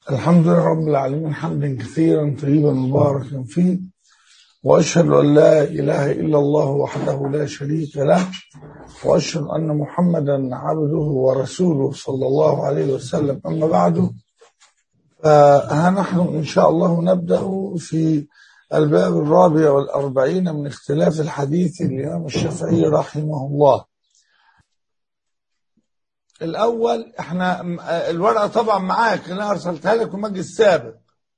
الحمد لله رب العالمين حمدا كثيرا طيبا مباركا فيه واشهد ان لا اله الا الله وحده لا شريك له واشهد ان محمدا عبده ورسوله صلى الله عليه وسلم اما بعد فها نحن ان شاء الله نبدا في الباب الرابع والاربعين من اختلاف الحديث الامام الشافعي رحمه الله الاول احنا الورقه طبعا معاك انا ارسلتها لك المجلس السابق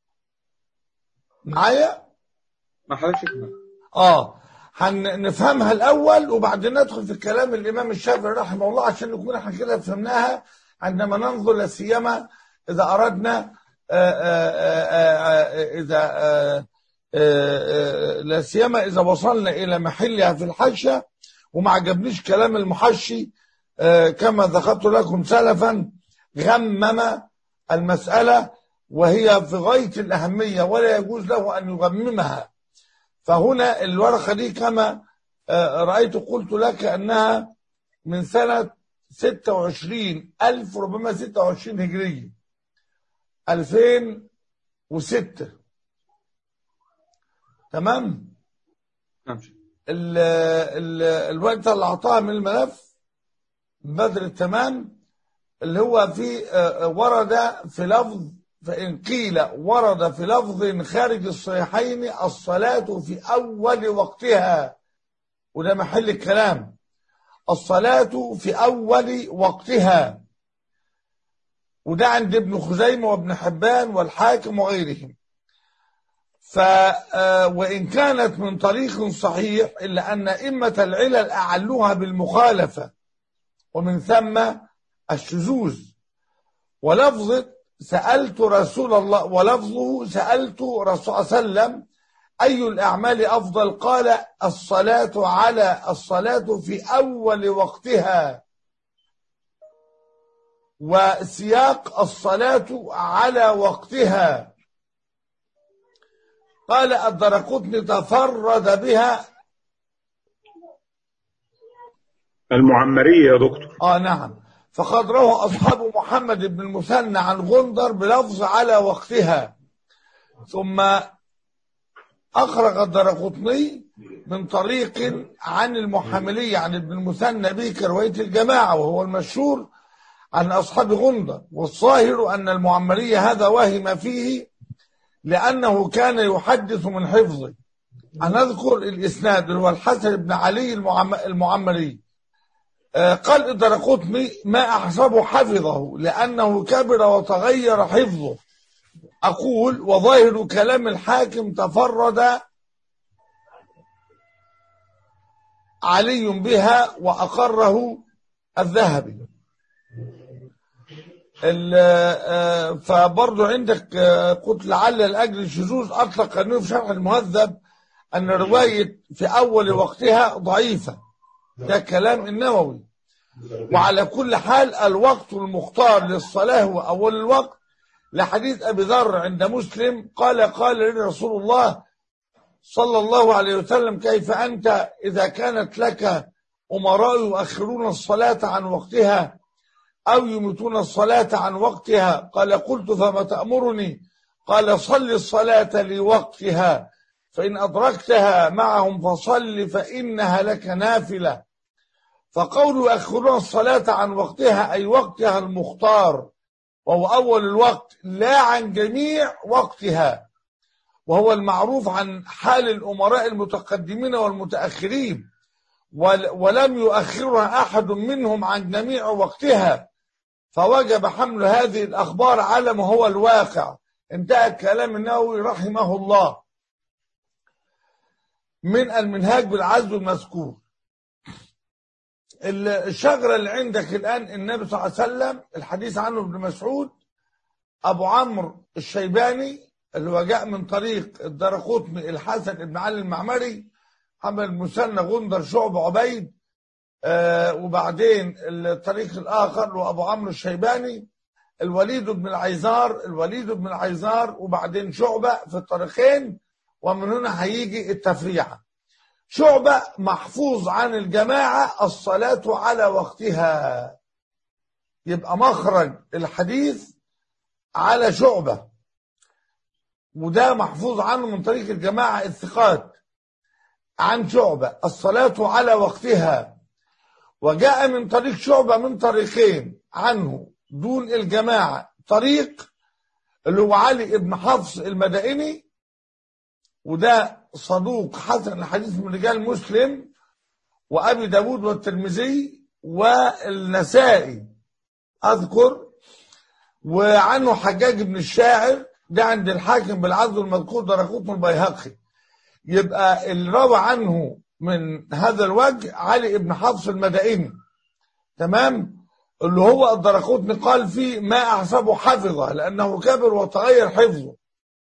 معايا ما حضرتك اه هنفهمها الاول وبعدين ندخل في كلام الامام الشافعي رحمه الله عشان نكون احنا كده فهمناها عندما ننظر لا سيما اذا اردنا آآ آآ اذا لا سيما اذا وصلنا الى محلها في الحاشيه وما عجبنيش كلام المحشي كما ذكرت لكم سلفا غمم المسألة وهي في غاية الأهمية ولا يجوز له أن يغممها فهنا الورقة دي كما رأيت قلت لك أنها من سنة 26 ألف ربما 26 هجرية 2006 تمام نعم ال ال الوقت اللي أعطاها من الملف بدر التمام اللي هو في ورد في لفظ فإن قيل ورد في لفظ خارج الصحيحين الصلاة في أول وقتها وده محل الكلام الصلاة في أول وقتها وده عند ابن خزيمة وابن حبان والحاكم وغيرهم ف وإن كانت من طريق صحيح إلا أن إمة العلل أعلوها بالمخالفة ومن ثم الشذوذ ولفظ سألت رسول الله ولفظه سألت رسول صلى الله عليه وسلم أي الأعمال أفضل قال الصلاة على الصلاة في أول وقتها وسياق الصلاة على وقتها قال الدرقطني تفرد بها المعمرية يا دكتور اه نعم فقد روى اصحاب محمد بن المثنى عن غندر بلفظ على وقتها ثم اخرج الدرقطني من طريق عن المحملية عن ابن المثنى به كرواية الجماعة وهو المشهور عن أصحاب غندر والظاهر أن المعمرية هذا وهم فيه لأنه كان يحدث من حفظه هنذكر الإسناد هو الحسن بن علي المعمري قال الدرقطني ما أحسبه حفظه لأنه كبر وتغير حفظه أقول وظاهر كلام الحاكم تفرد علي بها وأقره الذهبي فبرضه عندك قلت لعل لأجل الشذوذ أطلق أنه في شرح المهذب أن رواية في أول وقتها ضعيفة ده كلام النووي وعلى كل حال الوقت المختار للصلاة هو أول الوقت لحديث أبي ذر عند مسلم قال قال لي رسول الله صلى الله عليه وسلم كيف أنت إذا كانت لك أمراء يؤخرون الصلاة عن وقتها أو يميتون الصلاة عن وقتها قال قلت فما تأمرني قال صل الصلاة لوقتها فإن أدركتها معهم فصل فإنها لك نافلة فقول يؤخرون الصلاة عن وقتها أي وقتها المختار وهو أول الوقت لا عن جميع وقتها وهو المعروف عن حال الأمراء المتقدمين والمتأخرين ولم يؤخرها أحد منهم عن جميع وقتها فوجب حمل هذه الأخبار على ما هو الواقع انتهى كلام النووي رحمه الله من المنهاج بالعزو المذكور الشجرة اللي عندك الآن النبي صلى الله عليه وسلم الحديث عنه ابن مسعود أبو عمرو الشيباني اللي هو جاء من طريق الدرقطني الحسن بن علي المعمري محمد المثنى غندر شعب عبيد آه وبعدين الطريق الآخر وأبو عمرو الشيباني الوليد بن العيزار الوليد بن العيزار وبعدين شعبة في الطريقين ومن هنا هيجي التفريعه شعبة محفوظ عن الجماعة الصلاة على وقتها يبقى مخرج الحديث على شعبة وده محفوظ عنه من طريق الجماعة الثقات عن شعبة الصلاة على وقتها وجاء من طريق شعبة من طريقين عنه دون الجماعة طريق اللي هو علي ابن حفص المدائني وده صدوق حسن الحديث من رجال مسلم وأبي داود والترمذي والنسائي أذكر وعنه حجاج بن الشاعر ده عند الحاكم بالعدل المذكور درقوت من البيهقي يبقى اللي روى عنه من هذا الوجه علي بن حفص المدائني تمام اللي هو الدرقوتني قال فيه ما احسبه حفظه لانه كبر وتغير حفظه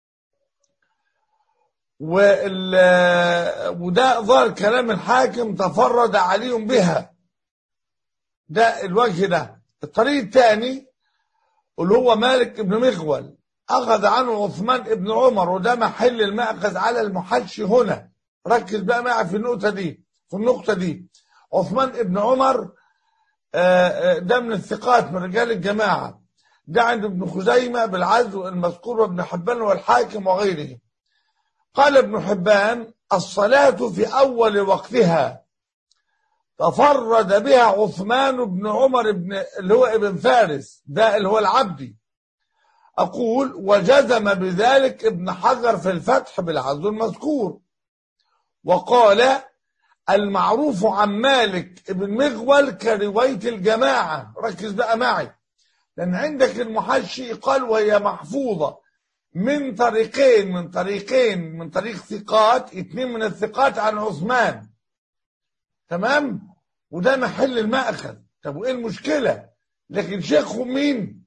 وال وده ظهر كلام الحاكم تفرد علي بها ده الوجه ده الطريق الثاني اللي هو مالك بن مغول أخذ عنه عثمان بن عمر وده محل المأخذ على المحشي هنا ركز بقى معي في النقطة دي في النقطة دي عثمان بن عمر ده من الثقات من رجال الجماعة ده عند ابن خزيمة بالعزو المذكور وابن حبان والحاكم وغيره قال ابن حبان الصلاة في أول وقتها تفرد بها عثمان بن عمر بن اللي هو ابن فارس ده اللي هو العبدي أقول وجزم بذلك ابن حجر في الفتح بالعزو المذكور وقال المعروف عن مالك ابن مغول كرواية الجماعة ركز بقى معي لأن عندك المحشي قال وهي محفوظة من طريقين من طريقين من طريق ثقات اثنين من الثقات عن عثمان تمام وده محل المأخذ طب وايه المشكلة لكن شيخهم مين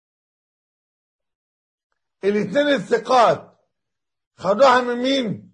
الاثنين الثقات خدوها من مين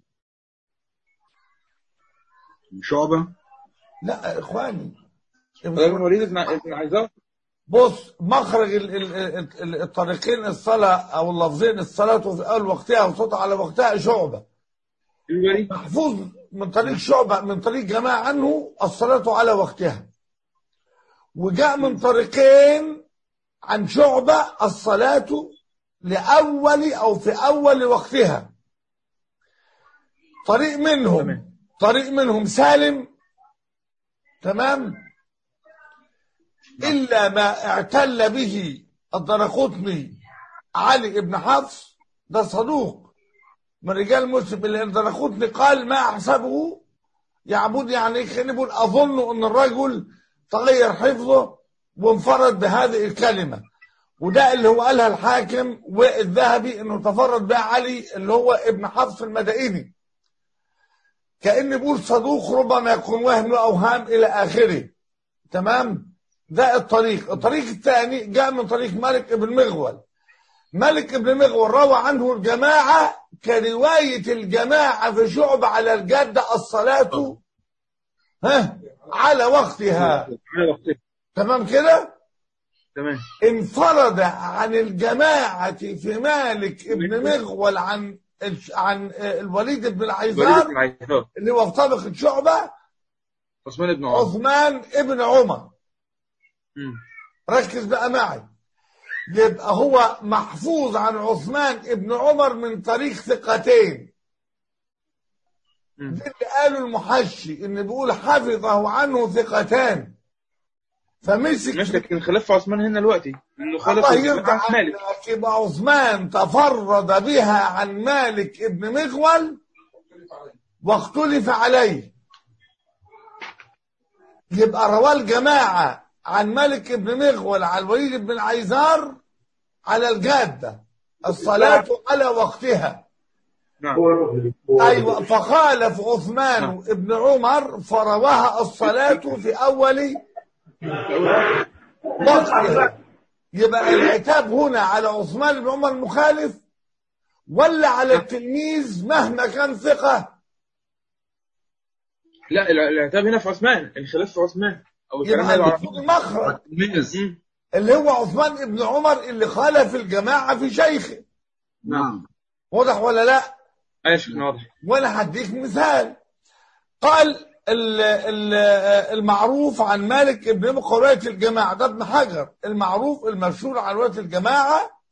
شعبة لا يا اخواني ابن وليد بن ابن عايزاه بص مخرج ال- ال- ال- الطريقين الصلاة او اللفظين الصلاة في اول وقتها وصوت على وقتها شعبة الوليد محفوظ من طريق شعبة من طريق جماعة عنه الصلاة على وقتها وجاء من طريقين عن شعبة الصلاة لأول أو في أول وقتها طريق منهم تمام. طريق منهم سالم تمام إلا ما اعتل به الدرقطني علي بن حفص ده صدوق من رجال مسلم اللي الدرقطني قال ما أحسبه يعبد يعني كان يقول أظن أن الرجل تغير حفظه وانفرد بهذه الكلمة وده اللي هو قالها الحاكم والذهبي انه تفرد بها علي اللي هو ابن حفص المدائني كأن بيقول صدوق ربما يكون وهم أوهام إلى آخره تمام ده الطريق الطريق الثاني جاء من طريق مالك ابن مغول مالك ابن مغول روى عنه الجماعة كرواية الجماعة في شعب على الجادة الصلاة ها على وقتها على وقته تمام كده تمام انفرد عن الجماعة في مالك ابن مغول عن عن الوليد بن وليد العيزار بن عايزاه اللي هو في طبقة شعبة عثمان بن عمر عثمان ابن عمر مم. ركز بقى معي يبقى هو محفوظ عن عثمان ابن عمر من طريق ثقتين مم. دي اللي قالوا المحشي ان بيقول حفظه عنه ثقتان فمسك ماشي لكن خلاف في عثمان هنا دلوقتي انه خالف الله في يرضى عن مالك عنك يبقى عثمان تفرد بها عن مالك ابن مغول واختلف عليه يبقى رواه الجماعة عن مالك ابن مغول على الوليد بن العيزار على الجادة الصلاة على وقتها نعم أيوة فخالف عثمان ابن عمر فرواها الصلاة في أول وقتها يبقى العتاب هنا على عثمان بن عمر المخالف ولا على التلميذ مهما كان ثقة لا الع- العتاب هنا في عثمان الخلاف في عثمان او الكلام يبقى هذا المفروض المخرج مم. اللي هو عثمان بن عمر اللي خالف الجماعة في شيخه نعم واضح ولا لا ايوه شيخنا واضح وانا هديك مثال قال ال- ال- المعروف عن مالك ابن قرية الجماعة ده ابن حجر المعروف المشهور عن رواية الجماعة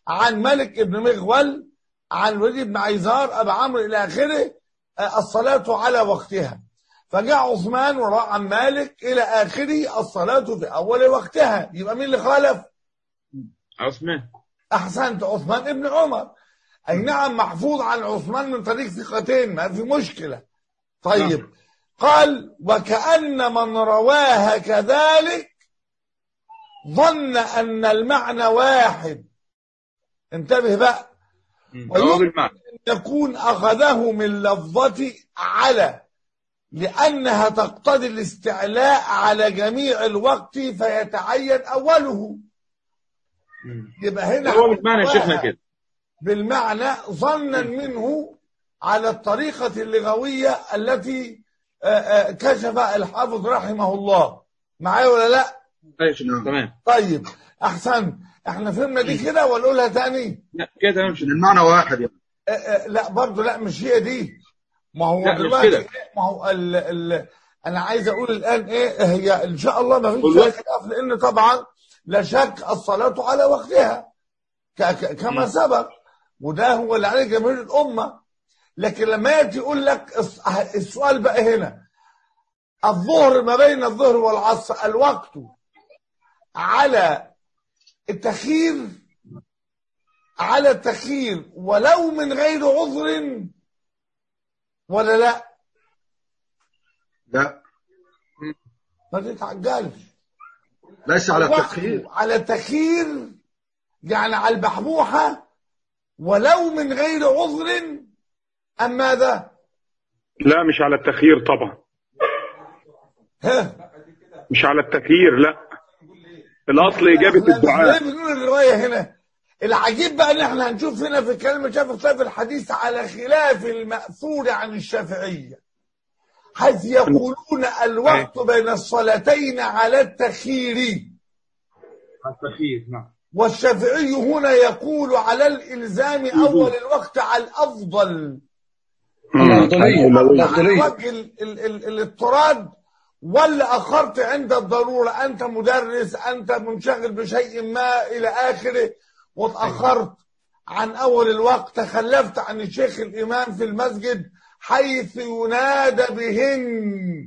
عن ملك ابن مغول عن وليد بن عيزار ابو عمرو الى اخره آه، الصلاه على وقتها فجاء عثمان وراء عن مالك الى اخره الصلاه في اول وقتها يبقى مين اللي خالف؟ عثمان احسنت عثمان ابن عمر اي نعم محفوظ عن عثمان من طريق ثقتين ما في مشكله طيب قال وكأن من رواها كذلك ظن أن المعنى واحد انتبه بقى مم. ويمكن هو بالمعنى أن يكون أخذه من لفظة على لأنها تقتضي الاستعلاء على جميع الوقت فيتعين أوله مم. يبقى هنا هو بالمعنى يا شيخنا كده بالمعنى ظنا منه على الطريقة اللغوية التي آه، آه، كشف الحافظ رحمه الله معايا ولا لا أيوة يا شيخنا تمام طيب احسن احنا فهمنا دي كده ولا اقولها تاني لا كده تمام يا إن شيخنا المعنى واحد يعني آه، آه، لا برضه لا مش هي دي ما هو لا، مش دلوقتي كده. إيه؟ ما هو ال ال انا عايز اقول الان ايه هي ان شاء الله ما فيش والله. فيها خلاف لان طبعا لا شك الصلاه على وقتها ك- ك- كما مم. سبق وده هو اللي عليه جماهير الامه لكن لما ياتي يقول لك الس- السؤال بقى هنا الظهر ما بين الظهر والعصر الوقت على التخيير على التخيير ولو من غير عذر ولا لا لا ما تتعجلش ليس على الوقت التخيير على التخيير يعني على البحبوحة ولو من غير عذر أم ماذا؟ لا مش على التخيير طبعا ها مش على التخيير لا الاصل اجابه ليه الدعاء بنقول الرواية هنا العجيب بقى ان احنا هنشوف هنا في كلمة شاف اختلاف الحديث على خلاف المأثور عن الشافعية حيث يقولون الوقت بين الصلاتين على التخيير التخيير نعم والشافعي هنا يقول على الإلزام أول الوقت على الأفضل الأفضلية الأفضلية وجه ال- ال- ال- الاضطراد ولا أخرت عند الضرورة أنت مدرس أنت منشغل بشيء ما إلى آخره وتأخرت عن أول الوقت تخلفت عن الشيخ الإمام في المسجد حيث ينادى بهن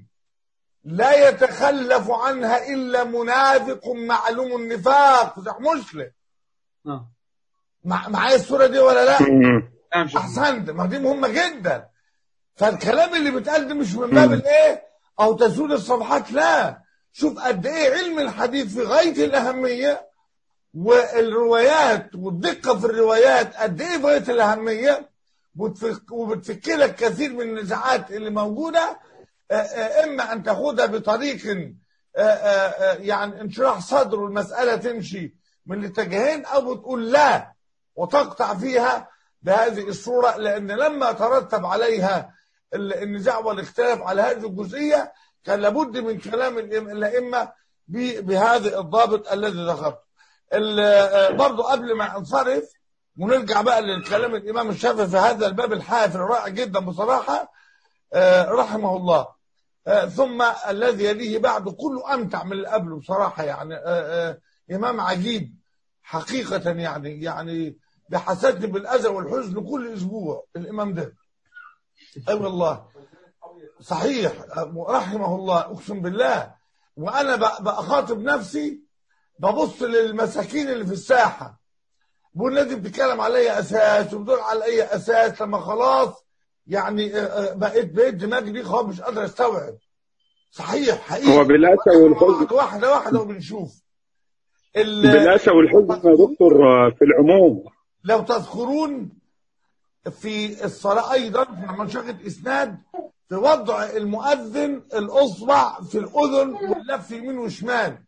لا يتخلف عنها إلا منافق معلوم النفاق صح مسلم آه. مع- معايا الصورة دي ولا لا؟ مم. نعم شيخنا احسنت ما دي مهمه جدا فالكلام اللي بيتقال ده مش من باب الايه او تسود الصفحات لا شوف قد ايه علم الحديث في غايه الاهميه والروايات والدقه في الروايات قد ايه في غايه الاهميه وتفك- وبتفك لك كثير من النزاعات اللي موجوده آه، آه، اما ان تاخدها بطريق آه، آه، آه، يعني انشراح صدر والمساله تمشي من الاتجاهين او بتقول لا وتقطع فيها بهذه الصورة لأن لما ترتب عليها ال- النزاع والاختلاف على هذه الجزئية كان لابد من كلام الإم- الأئمة ب- بهذا الضابط الذي ذكرته ال- آه، برضو قبل ما انصرف ونرجع بقى للكلام الإمام الشافعي في هذا الباب الحافل الرائع جدا بصراحة آه، رحمه الله آه، ثم الذي يليه بعده كله أمتع من اللي قبله بصراحة يعني آه، آه، إمام عجيب حقيقة يعني يعني بحسدني بالأذى والحزن كل أسبوع الإمام ده أي أيوة والله صحيح رحمه الله أقسم بالله وأنا ب- بخاطب نفسي ببص للمساكين اللي في الساحة بقول لازم بتتكلم على أي أساس وبتقول على أي أساس لما خلاص يعني آه، آه، بقيت بقيت دماغي دي خلاص مش قادر أستوعب صحيح حقيقي هو بالاسى والحزن واحدة واحدة وبنشوف ال- بالاسى والحزن يا دكتور آه، في العموم لو تذكرون في الصلاة أيضا في منشقة إسناد في وضع المؤذن الأصبع في الأذن واللف يمين وشمال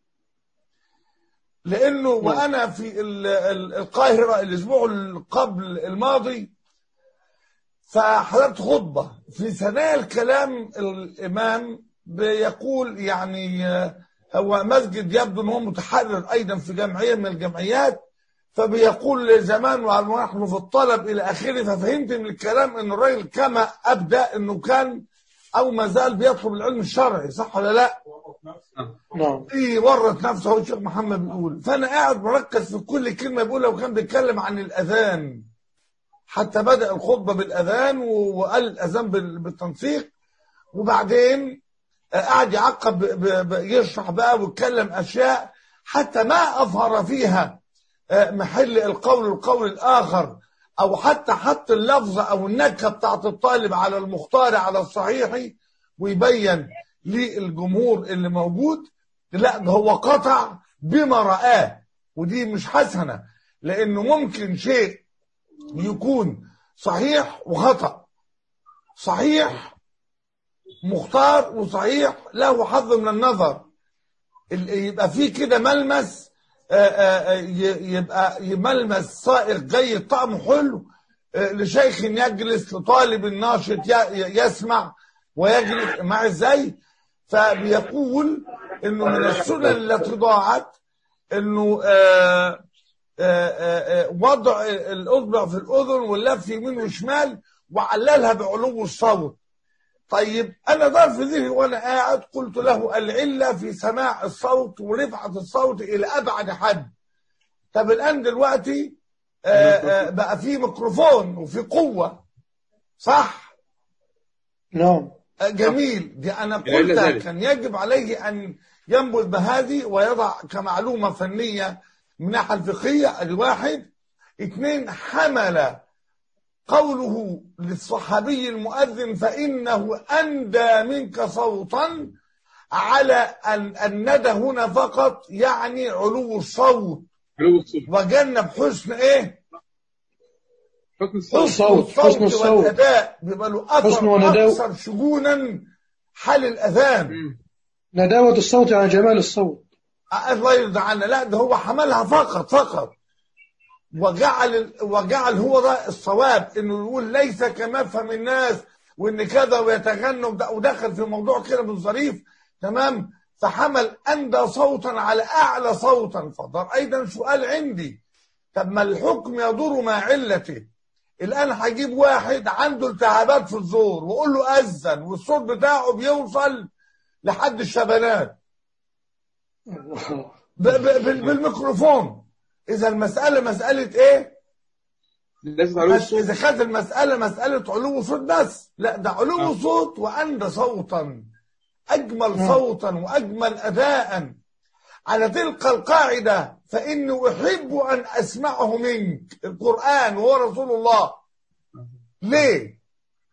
لأنه وأنا في ال- ال- القاهرة الأسبوع اللي قبل الماضي فحضرت خطبة في ثنايا الكلام الإمام بيقول يعني آه، هو مسجد يبدو أنه متحرر أيضا في جمعية من الجمعيات فبيقول زمان ونحن في الطلب الى اخره ففهمت من الكلام ان الراجل كما ابدا انه كان او ما زال بيطلب العلم الشرعي صح ولا لا نعم ايه ورط نفسه هو الشيخ محمد بيقول فانا قاعد مركز في كل كلمه بيقولها وكان بيتكلم عن الاذان حتى بدا الخطبه بالاذان و- وقال الاذان بال- بالتنسيق وبعدين آه، قعد يعقب ب- ب- ب- يشرح بقى ويتكلم اشياء حتى ما اظهر فيها آه، محل القول القول الاخر او حتى حط اللفظه او النكهه بتاعت الطالب على المختار على الصحيح ويبين للجمهور اللي موجود لا ده هو قطع بما رآه ودي مش حسنه لانه ممكن شيء يكون صحيح وخطأ صحيح مختار وصحيح له حظ من النظر ال- يبقى في كده ملمس آه، آه، آه، ي- يبقى ملمس صائغ جيد طعمه حلو آه، لشيخ يجلس لطالب ناشط ي- يسمع ويجلس مع ازاي فبيقول انه من السنن التي ضاعت انه آه آه، آه، آه، وضع الاصبع في الاذن واللف يمين وشمال وعللها بعلو الصوت طيب انا ضرب في ذهني وانا قاعد قلت له العله في سماع الصوت ورفعه الصوت الى ابعد حد طب الان دلوقتي آه، آه، بقى في ميكروفون وفي قوه صح نعم آه، جميل دي انا إلى قلت ذلك. كان يجب عليه ان ينبذ بهذه ويضع كمعلومه فنيه من الناحيه الفقهيه الواحد اثنين حمل قوله للصحابي المؤذن فإنه أندى منك صوتا على أن الندى هنا فقط يعني علو الصوت علو الصوت وجنب حسن إيه؟ حسن الصوت الصوت، حسن الصوت. والأداء بيبقى له حسن أثر ونداء. أكثر شجونا حال الأذان مم. نداوة الصوت عن جمال الصوت الله يرضى عنا لا ده هو حملها فقط فقط وجعل وجعل هو ده الصواب انه يقول ليس كما فهم الناس وان كذا ويتغنى وده- ودخل في موضوع كده من ظريف تمام فحمل اندى صوتا على اعلى صوتا فضل ايضا سؤال عندي طب ما الحكم يدور مع علته الان هجيب واحد عنده التهابات في الزور واقول له اذن والصوت بتاعه بيوصل لحد الشبنات ب- ب- بال- بالميكروفون اذا المساله مساله ايه لازم علو بس الصوت اذا كانت المساله مساله علو صوت بس لا ده علو آه. صوت واندى صوتا اجمل آه. صوتا واجمل اداء على تلك القاعده فاني احب ان اسمعه منك القران وهو رسول الله ليه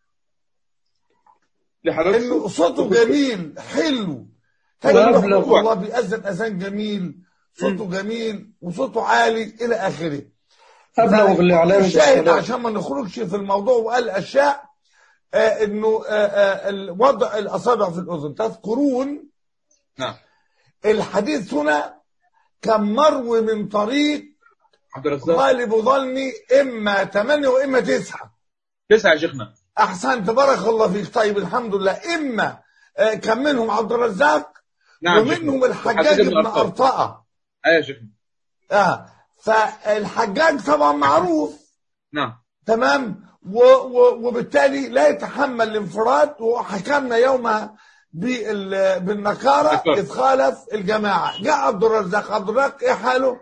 لحضرتك انه صوت صوته جميل حلو وأبلغ. والله بيأذن اذان جميل صوته جميل وصوته عالي الى اخره أبلغ بالإعلام الشاهد بالصلاة عشان ما نخرجش في الموضوع وقال اشياء آه انه آه آه ال- وضع الاصابع في الاذن تذكرون نعم الحديث هنا كان مروي من طريق عبد الرزاق غالب ظني اما ثمانية واما تسعة تسعة يا شيخنا احسنت بارك الله فيك طيب الحمد لله اما آه كان منهم عبد الرزاق نعم ومنهم شيخنا. الحجاج بن أرطاة. ارطاء ايوه يا شيخنا اه فالحجاج طبعا معروف نعم تمام و و وبالتالي لا يتحمل الانفراد وحكمنا يومها بال- بالنكارة نكارة. إذ خالف الجماعة جاء عبد الرزاق عبد الرزاق إيه حاله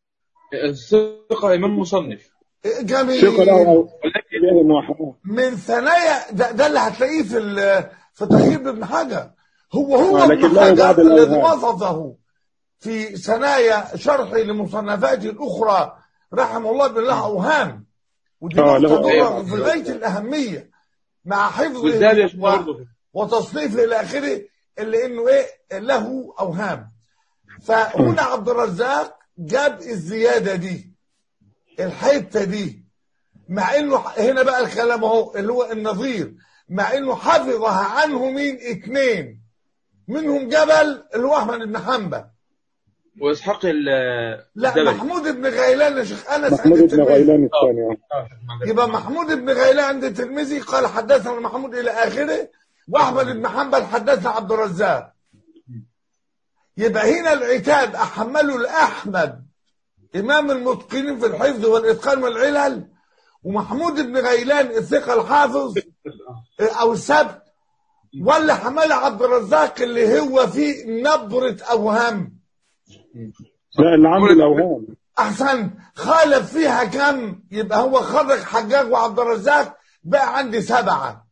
الثقة إمام مصنف إيه جميل شكرا له ولكن إليه إنه حرام. من ثنايا ده, ده اللي هتلاقيه في ال- في تقييم ابن حجر هو هو ولكن ابن له حجر بعض الذي الأوهام. وصفه في ثنايا شرحه لمصنفاته الأخرى رحمه الله بالله أوهام ودي آه، له نقطة أوهام. في غاية الأهمية مع حفظه والذهبي يا شيخنا و- برضه وتصنيفه الى اخره اللي انه ايه له اوهام فهنا عبد الرزاق جاب الزياده دي الحته دي مع انه هنا بقى الكلام اهو اللي هو النظير مع انه حفظها عنه مين اتنين منهم جبل اللي هو احمد بن حنبل وإسحاق ال لا الدبري. محمود بن غيلان يا شيخ انس محمود عند بن الترمذي. غيلان الثاني آه. آه، شيخ معلش. يبقى محمود بن غيلان عند الترمذي قال حدثنا محمود الى اخره واحمد بن حنبل حدثنا عبد الرزاق يبقى هنا العتاب احمله لاحمد امام المتقنين في الحفظ والاتقان والعلل ومحمود بن غيلان الثقه الحافظ او السبت ولا حمال عبد الرزاق اللي هو فيه نبرة أوهام لا اللي عنده الاوهام أحسن خالف فيها كم يبقى هو خرج حجاج وعبد الرزاق بقى عندي سبعة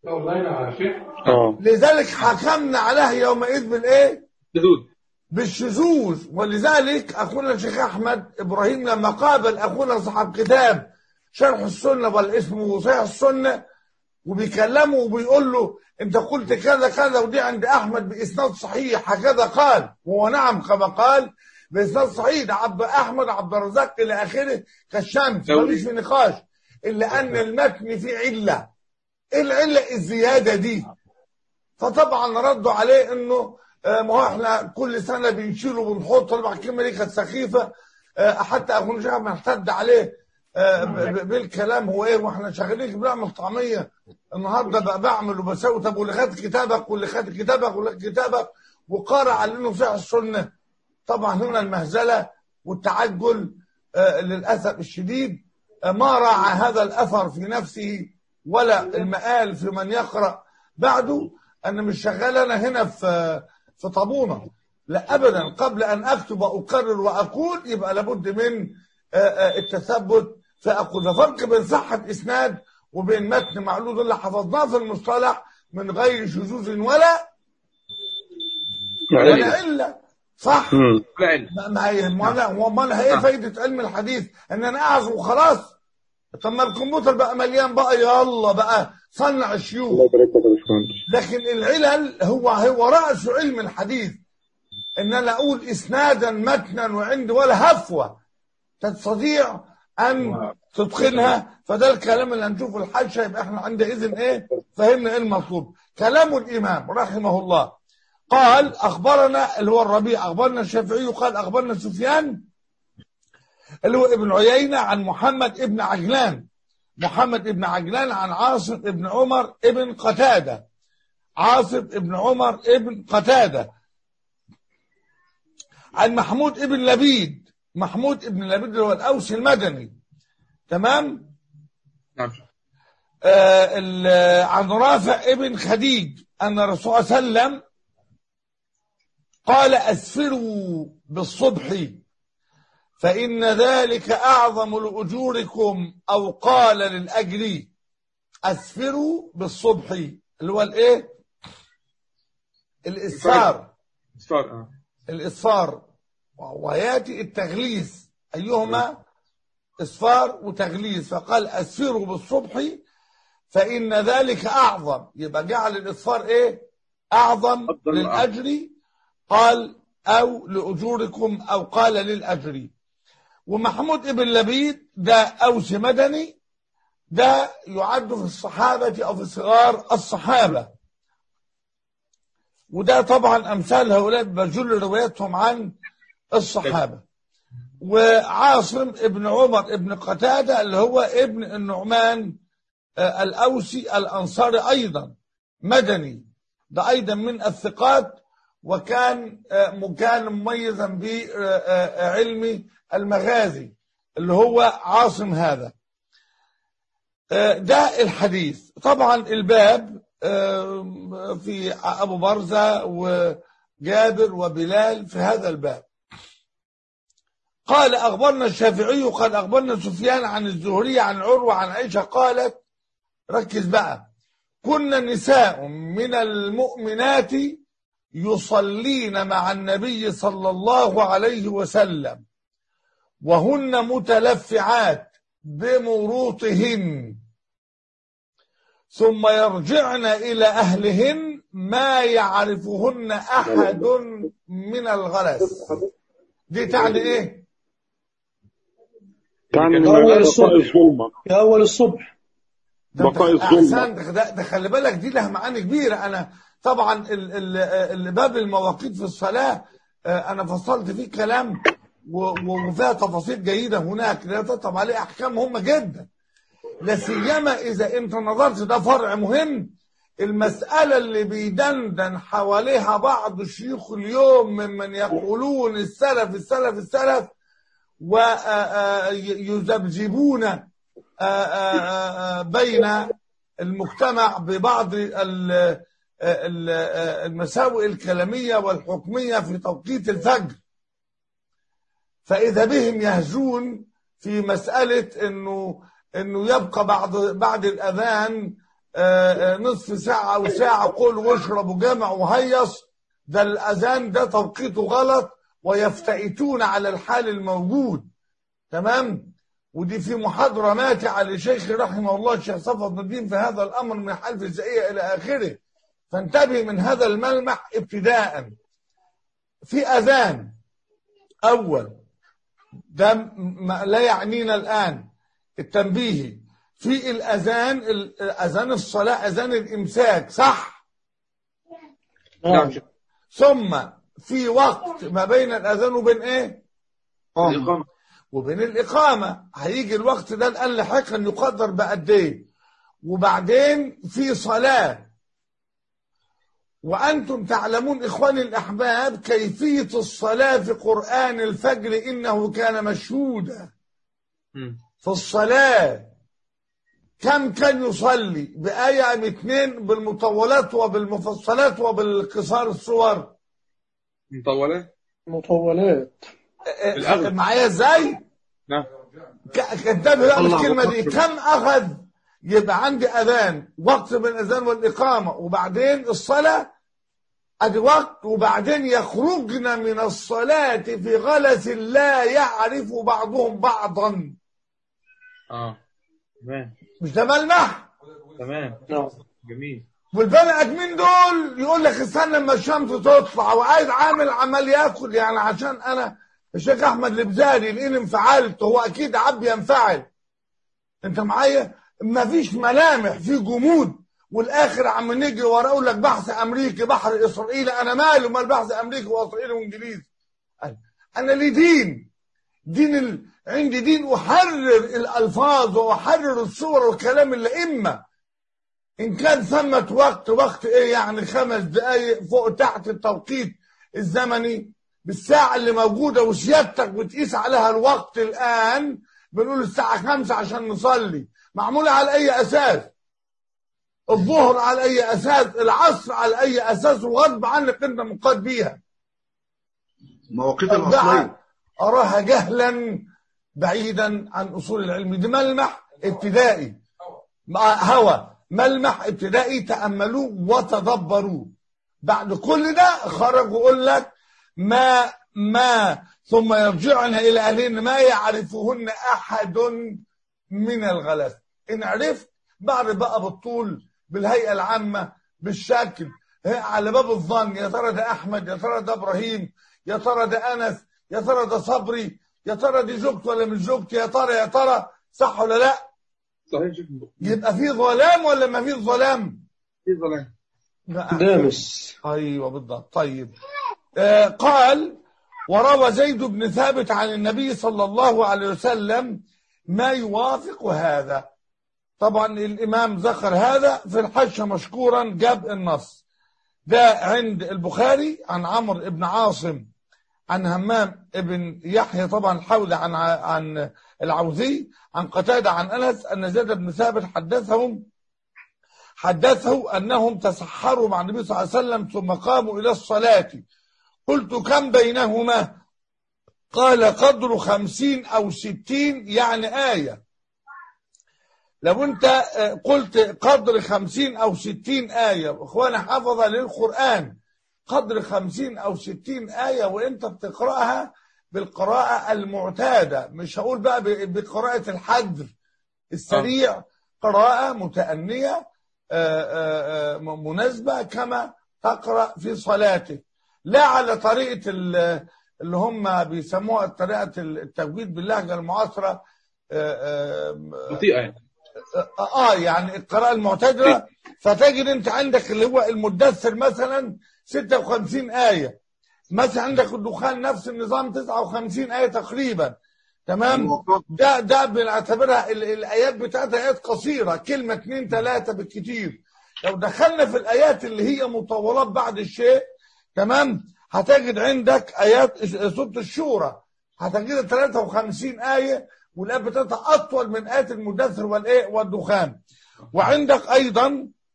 اه لذلك حكمنا عليها يومئذ بالإيه؟ حدود بالشذوذ ولذلك اخونا الشيخ احمد ابراهيم لما قابل اخونا صاحب كتاب شرح السنه بل اسمه صحيح السنه وبيكلمه وبيقول له انت قلت كذا كذا ودي عند احمد باسناد صحيح هكذا قال وهو نعم كما قال باسناد صحيح ده عبد احمد عبد الرزاق الى اخره كالشمس مفيش في نقاش الا ان المتن فيه عله ايه العله الزياده دي فطبعا ردوا عليه انه آه، ما هو احنا كل سنه بنشيله وبنحط طبعا الكلمه دي كانت سخيفه آه، حتى اخونا شيخ ما احتد عليه آه، ب- ب- بالكلام هو ايه واحنا شغالين بنعمل طعميه النهارده بقى بعمل وبسوي طب واللي خد كتابك واللي خد كتابك واللي خد كتابك وقارع على انه صحيح السنه طبعا هنا المهزله والتعجل آه، للاسف الشديد آه، ما راعى هذا الاثر في نفسه ولا المآل في من يقرأ بعده أنا مش شغال أنا هنا في في طابونة لا أبدا قبل أن أكتب وأكرر وأقول يبقى لابد من آه، آه، التثبت فأقول ده فرق بين صحة إسناد وبين متن معلوض اللي حفظناه في المصطلح من غير شذوذ ولا ولا علة صح مم. لا علم ما ما هي ما انا هو ما انا ايه فايده علم الحديث ان انا اعظ وخلاص طب ما الكمبيوتر بقى مليان بقى يلا بقى صنع الشيوخ الله يبارك لك يا باشمهندس لكن العلل هو هو راس علم الحديث ان انا اقول اسنادا متنا وعندي ولا هفوه تستطيع ان تتقنها فده الكلام اللي هنشوفه الحاشيه يبقى احنا عندئذ ايه فهمنا ايه المطلوب كلام الامام رحمه الله قال اخبرنا اللي هو الربيع اخبرنا الشافعي قال اخبرنا سفيان اللي هو ابن عيينه عن محمد ابن عجلان محمد ابن عجلان عن عاصم ابن عمر ابن قتاده عاصم ابن عمر ابن قتاده عن محمود ابن لبيد محمود ابن لبيد اللي هو الاوسي المدني تمام نعم آه ال- عن رافع ابن خديج ان الرسول صلى الله عليه وسلم قال اسفروا بالصبح فان ذلك اعظم لاجوركم او قال للاجر اسفروا بالصبح اللي هو الايه الاسفار صار اه الإصفار وياتي التغليس أيهما إصفار وتغليس فقال أسفروا بالصبح فإن ذلك أعظم يبقى جعل الإصفار إيه أعظم أفضل للأجر قال أو لأجوركم أو قال للأجر ومحمود ابن لبيد ده أوس مدني ده يعد في الصحابة أو في صغار الصحابة وده طبعا امثال هؤلاء بجل رواياتهم عن الصحابه وعاصم ابن عمر ابن قتاده اللي هو ابن النعمان آه، الاوسي الانصاري ايضا مدني ده ايضا من الثقات وكان آه، كان مميزا بعلم المغازي اللي هو عاصم هذا آه، ده الحديث طبعا الباب آه، في أبو برزة وجابر وبلال في هذا الباب قال أخبرنا الشافعي قال أخبرنا سفيان عن الزهري عن عروة عن عائشة قالت ركز بقى كنا نساء من المؤمنات يصلين مع النبي صلى الله عليه وسلم وهن متلفعات بمروطهن ثم يرجعن إلى أهلهن ما يعرفهن أحد من الغلس دي تعني إيه؟ تعني أول بقاء الصبح. الظلمة في أول الصبح ده أنت بقاء الظلمة. أحسن ده, ده, ده خلي بالك دي لها معاني كبيرة أنا طبعا ال- ال- ال- باب المواقيت في الصلاة آه، أنا فصلت فيه كلام و- و- وفيها تفاصيل جيدة هناك لا تطب عليه أحكام مهمة جدا لا سيما إذا أنت نظرت ده فرع مهم المسألة اللي بيدندن حواليها بعض الشيوخ اليوم ممن يقولون السلف السلف السلف ويذبذبون بين المجتمع ببعض ال- آه، ال- آه، المساوئ الكلامية والحكمية في توقيت الفجر فإذا بهم يهجون في مسألة إنه إنه يبقى بعد بعد الأذان آه، آه، نصف ساعة أو ساعة قول واشرب وجامع وهيص ده الأذان ده توقيته غلط ويفتئتون على الحال الموجود تمام ودي في محاضرة ماتعة لشيخ رحمه الله الشيخ صفوت بن الدين في هذا الأمر من حلف الزئية إلى آخره فانتبه من هذا الملمح ابتداء في أذان أول ده م- ما لا يعنينا الآن التنبيه في الأذان ال- أذان الصلاة أذان الإمساك صح نعم شيخ. ثم في وقت ما بين الأذان وبين إيه قام الإقامة وبين الإقامة هيجي الوقت ده الآن لاحقا يقدر بقد إيه وبعدين في صلاة وأنتم تعلمون إخواني الأحباب كيفية الصلاة في قرآن الفجر إنه كان مشهودا مم. في الصلاة كم كان يصلي بآية أم اتنين بالمطولات وبالمفصلات وبالقصار الصور مطولة مطولات الأغلب. معايا ازاي؟ نعم ك- كذاب بقى الله الكلمة دي أكبر. كم أخذ يبقى عندي أذان وقت بين الأذان والإقامة وبعدين الصلاة أدي وقت وبعدين يخرجن من الصلاة في غلس لا يعرف بعضهم بعضا اه تمام مش ده ملمح تمام نعم جميل والبني ادمين دول يقول لك استنى لما الشمس تطلع وعايز عامل عمال ياكل يعني عشان انا الشيخ احمد البزاري لان انفعلت هو اكيد عب ينفعل انت معايا مفيش ملامح في جمود والاخر عم نيجي وراه يقول لك بحث امريكي بحر اسرائيلي انا مالي ومال بحث امريكي واسرائيلي وانجليزي انا أنا لي دين دين ال... عندي دين احرر الالفاظ واحرر الصور والكلام الائمه ان كان ثمة وقت وقت ايه يعني خمس دقايق فوق تحت التوقيت الزمني بالساعة اللي موجودة وسيادتك بتقيس عليها الوقت الآن بنقول الساعة خمسة عشان نصلي معمولة على أي أساس الظهر على أي أساس العصر على أي أساس وغصب عنك أنت مقاد بيها مواقيت أربعة الأصلية أراها جهلا بعيدا عن أصول العلم دي ملمح ابتدائي مع هوى ملمح ابتدائي تأملوه وتدبروا بعد كل ده خرج ويقول لك ما ما ثم يرجعن إلى أهلهن ما يعرفهن أحد من الغلس إن عرفت بعد بقى بالطول بالهيئة العامة بالشكل ها، على باب الظن يا ترى ده أحمد يا ترى ده إبراهيم يا ترى ده أنس يا ترى ده صبري يا ترى دي زوجته ولا مش زوجتي يا ترى يا ترى صح ولا لا صحيح شيخ يبقى في ظلام ولا ما في ظلام في ظلام لا. دامس ايوه بالضبط طيب آه قال وروى زيد بن ثابت عن النبي صلى الله عليه وسلم ما يوافق هذا طبعا الامام ذكر هذا في الحشة مشكورا جاب النص ده عند البخاري عن عمرو بن عاصم عن همام ابن يحيى طبعا الحوذي عن عن العوزي عن قتادة عن انس ان زيد بن ثابت حدثهم حدثه أنهم تسحروا مع النبي صلى الله عليه وسلم ثم قاموا إلى الصلاة قلت كم بينهما قال قدر خمسين أو ستين يعني آية لو أنت آه، قلت قدر خمسين أو ستين آية إخوانا حفظة للقرآن قدر خمسين أو ستين آية وأنت بتقرأها بالقراءة المعتادة مش هقول بقى ب- بقراءة الحجر السريع قراءة متأنية آه، آه، آه، مناسبة كما تقرأ في صلاتك لا على طريقة ال- اللي هم بيسموها طريقة التجويد باللهجة المعاصرة آه، آه، بطيئة يعني اه آه، يعني القراءة المعتدلة فتجد انت عندك اللي هو المدثر مثلا 56 آية مثلا عندك الدخان نفس النظام 59 آية تقريبا تمام الموقع. ده ده بنعتبرها ال- الايات بتاعتها ايات قصيره كلمه اتنين تلاته بالكتير لو دخلنا في الايات اللي هي مطولات بعد الشيء تمام هتجد عندك ايات سوره الشورى هتجد 53 ايه والايات بتاعتها اطول من ايات المدثر والايه والدخان وعندك ايضا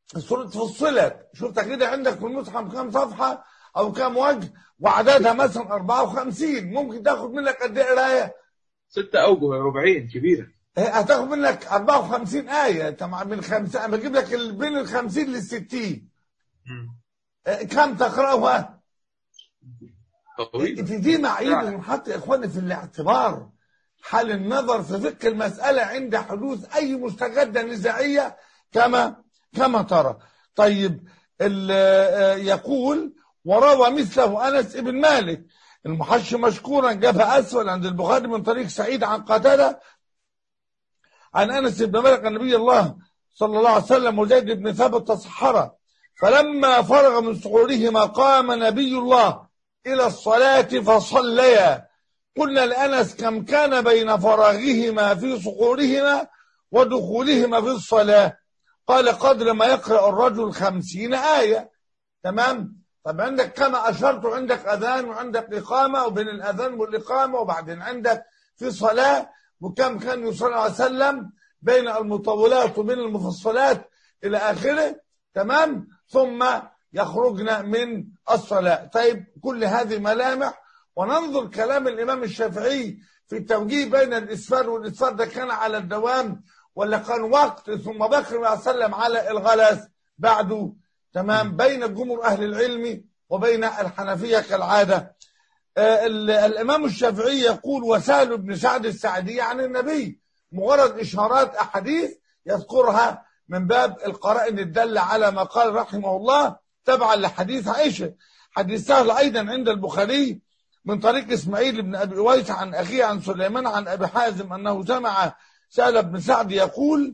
السورة فصلت شفت كده عندك في المصحف كام صفحة أو كام وجه وعددها مثلا 54 ممكن تاخد منك قد إيه قراية؟ ستة أوجه ربعين كبيرة إيه، هتاخد منك 54 آية طبعا من خمسة أنا بجيب لك ال- بين ال 50 لل 60 إيه، كم تقرأها؟ طويلة دي, دي معايير المحط يا إخواني في الاعتبار حال النظر في فقه المسألة عند حدوث أي مستجدة نزاعية كما كما ترى طيب ال- آه، يقول وروى مثله أنس بن مالك المحشي مشكورا جابها أسفل عند البخاري من طريق سعيد عن قتادة عن أنس بن مالك عن نبي الله صلى الله عليه وسلم وزيد بن ثابت تصحرا فلما فرغ من سحورهما قام نبي الله إلى الصلاة فصليا قلنا لأنس كم كان بين فراغهما في سحورهما ودخولهما في الصلاة قال قدر ما يقرأ الرجل خمسين آية تمام طب عندك كما أشرت عندك أذان وعندك إقامة وبين الأذان والإقامة وبعدين عندك في صلاة وكم كان يصلي الله عليه وسلم بين المطولات وبين المفصلات إلى آخره تمام ثم يخرجن من الصلاة طيب كل هذه ملامح وننظر كلام الإمام الشافعي في التوجيه بين الإسفار والإسفار ده كان على الدوام ولا كان وقت ثم بكر صلى الله عليه وسلم على الغلس بعده تمام بين جمهور أهل العلم وبين الحنفية كالعادة آه، ال- الإمام الشافعي يقول وسهل بن سعد السعدي عن النبي مجرد إشارات أحاديث يذكرها من باب القرائن الدالة على ما قال رحمه الله تبعا لحديث عائشة حديث سهل أيضا عند البخاري من طريق إسماعيل بن أبي أويس عن أخيه عن سليمان عن أبي حازم أنه سمع سهل بن سعد يقول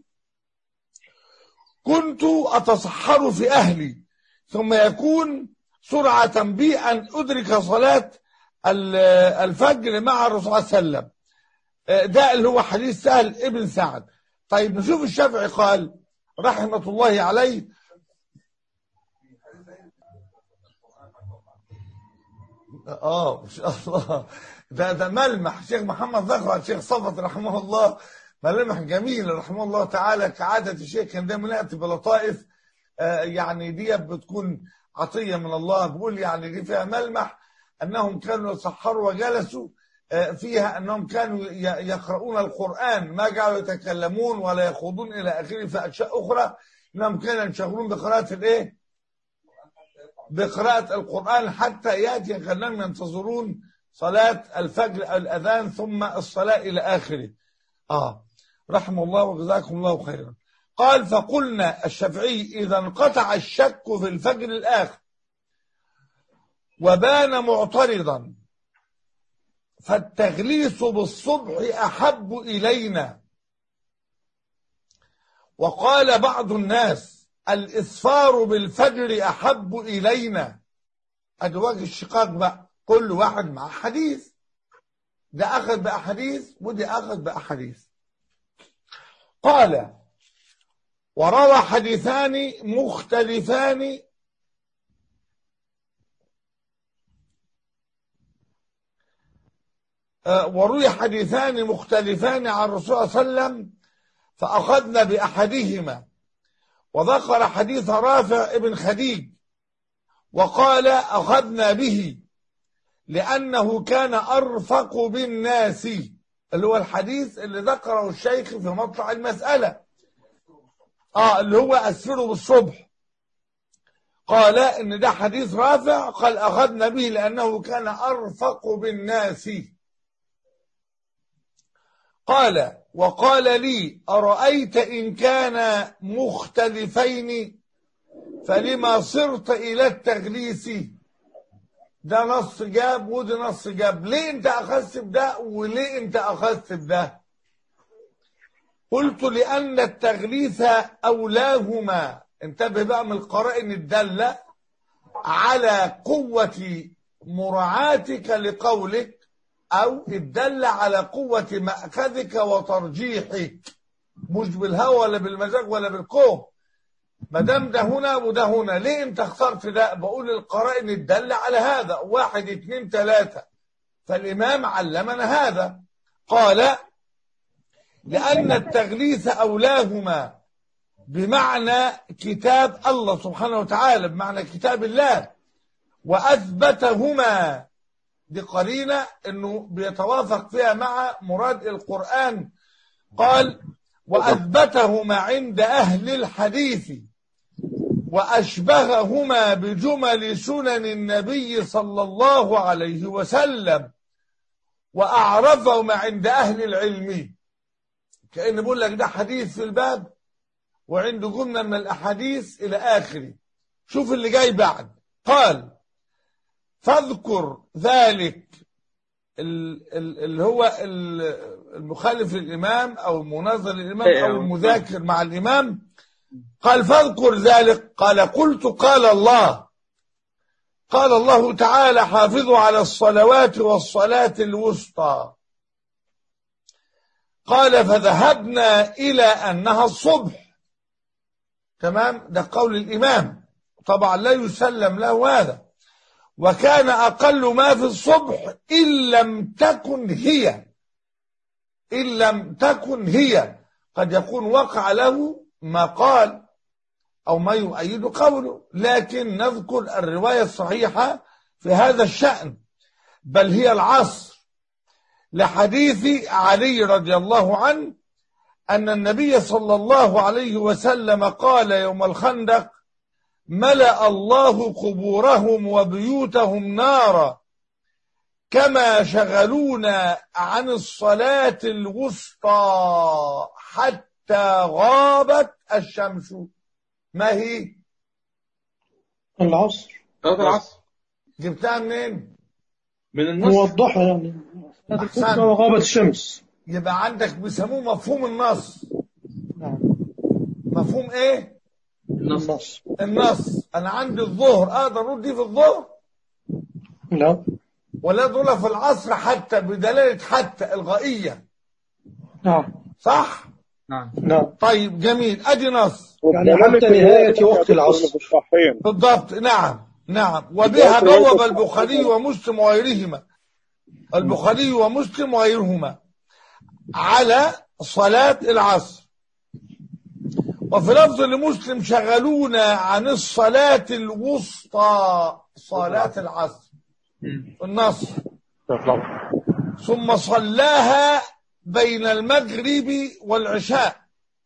كنت أتصحر في أهلي ثم يكون سرعة بي أن أدرك صلاة ال- الفجر مع الرسول صلى الله عليه وسلم آه، ده اللي هو حديث سهل ابن سعد طيب نشوف الشافعي قال رحمة الله عليه اه ما شاء الله ده ده ملمح شيخ محمد ذكر الشيخ صفت رحمه الله ملامح جميله رحمه الله تعالى كعاده الشيخ كان دايما ياتي بلطائف آه يعني دي بتكون عطيه من الله بقول يعني دي فيها ملمح انهم كانوا يسحروا وجلسوا آه فيها انهم كانوا ي- يقرؤون القران ما جعلوا يتكلمون ولا يخوضون الى اخره في اشياء اخرى انهم كانوا ينشغلون بقراءه الايه؟ بقراءة القرآن حتى يأتي كأنهم ينتظرون صلاة الفجر الأذان ثم الصلاة إلى آخره آه رحم الله وجزاكم الله خيرا قال فقلنا الشافعي إذا انقطع الشك في الفجر الآخر وبان معترضا فالتغليس بالصبح أحب إلينا وقال بعض الناس الإسفار بالفجر أحب إلينا أدي وجه الشقاق بقى كل واحد مع حديث ده أخذ بأحاديث ودي أخذ بأحاديث قال وروى حديثان مختلفان آه، وروي حديثان مختلفان عن الرسول صلى الله عليه وسلم فأخذنا بأحدهما وذكر حديث رافع ابن خديج وقال أخذنا به لأنه كان أرفق بالناس اللي هو الحديث اللي ذكره الشيخ في مطلع المسألة آه اللي هو أسفره بالصبح قال إن ده حديث رافع قال أخذنا به لأنه كان أرفق بالناس قال وقال لي أرأيت إن كان مختلفين فلما صرت إلى التغليس ده نص جاب وده نص جاب ليه انت أخذت بده وليه انت أخذت بده قلت لأن التغليث أولاهما انتبه بقى من القرائن الدالة على قوة مراعاتك لقولك أو الدالة على قوة مأخذك وترجيحك مش بالهوى ولا بالمزاج ولا بالكوم ما دام ده هنا وده هنا ليه انت اخترت ده بقول القرائن الدالة على هذا واحد اتنين تلاتة فالإمام علمنا هذا قال لأن التغليث أولاهما بمعنى كتاب الله سبحانه وتعالى بمعنى كتاب الله وأثبتهما دي قرينة أنه بيتوافق فيها مع مراد القرآن قال وأثبتهما عند أهل الحديث وأشبههما بجمل سنن النبي صلى الله عليه وسلم وأعرفهما عند أهل العلم كأن بقول لك ده حديث في الباب وعنده جملة من الأحاديث إلى آخره شوف اللي جاي بعد قال فاذكر ذلك ال- ال- اللي هو ال- المخالف للإمام أو المناظر للإمام إيه، أو أو- المذاكر مع الإمام قال فاذكر ذلك قال قلت قال الله قال الله تعالى حافظوا على الصلوات والصلاة الوسطى قال فذهبنا إلى أنها الصبح تمام ده قول الإمام طبعا لا يسلم له هذا وكان أقل ما في الصبح إن لم تكن هي إن لم تكن هي قد يكون وقع له ما قال أو ما يؤيد قوله لكن نذكر الرواية الصحيحة في هذا الشأن بل هي العصر لحديث علي رضي الله عنه أن النبي صلى الله عليه وسلم قال يوم الخندق ملأ الله قبورهم وبيوتهم نارا كما شغلونا عن الصلاة الوسطى حتى غابت الشمس ما هي العصر صلاة العصر جبتها منين من النص هو الضحى يعني هذا أحسن. الفترة وغابت الشمس يبقى عندك بيسموه مفهوم النص نعم مفهوم ايه النص النص النص انا عندي الظهر اقدر ارد دي في الظهر لا ولا دول في العصر حتى بدلالة حتى الغائية نعم صح نعم نعم طيب جميل ادي نص يعني حتى نهاية وقت العصر الصحين بالضبط نعم نعم وبها بوب البخاري ومسلم وغيرهما البخاري ومسلم وغيرهما على صلاة العصر وفي لفظ لمسلم شغلونا عن الصلاة الوسطى صلاة العصر النص ثم صلاها بين المغرب والعشاء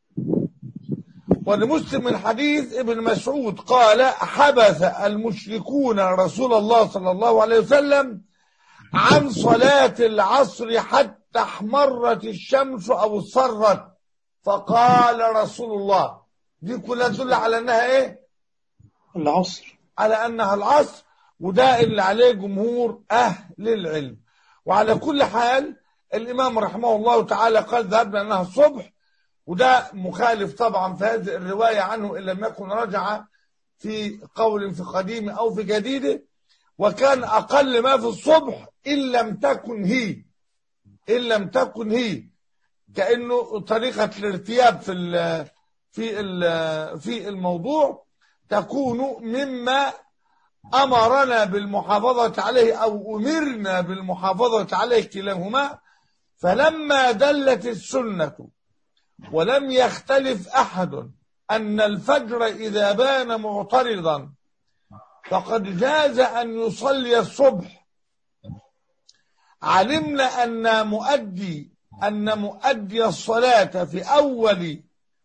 ولمسلم من حديث ابن مسعود قال حبث المشركون رسول الله صلى الله عليه وسلم عن صلاة العصر حتى احمرت الشمس أو اصفرت فقال رسول الله دي كلها تدل على أنها إيه العصر على أنها العصر وده اللي عليه جمهور أهل العلم وعلى كل حال الإمام رحمه الله تعالى قال ذهبنا أنها الصبح وده مخالف طبعا في هذه الرواية عنه إن لم يكن رجع في قول في قديم أو في جديد وكان أقل ما في الصبح إن لم تكن هي إن لم تكن هي كأنه طريقة الارتياب في ال في ال في الموضوع تكون مما أمرنا بالمحافظة عليه أو أمرنا بالمحافظة عليه كلاهما فلما دلت السنة ولم يختلف أحد أن الفجر إذا بان معترضا فقد جاز أن يصلي الصبح علمنا أن مؤدي أن مؤدي الصلاة في أول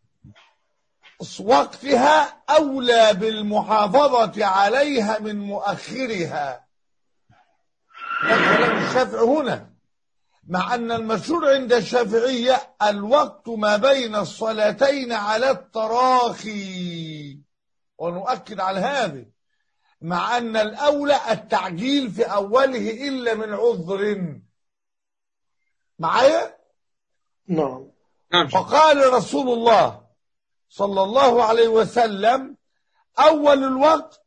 وقتها أولى بالمحافظة عليها من مؤخرها ده كلام الشافعي هنا مع أن المشهور عند الشافعية الوقت ما بين الصلاتين على التراخي ونؤكد على هذا مع أن الأولى التعجيل في أوله إلا من عذر معايا نعم نعم شيخ. فقال رسول الله صلى الله عليه وسلم أول الوقت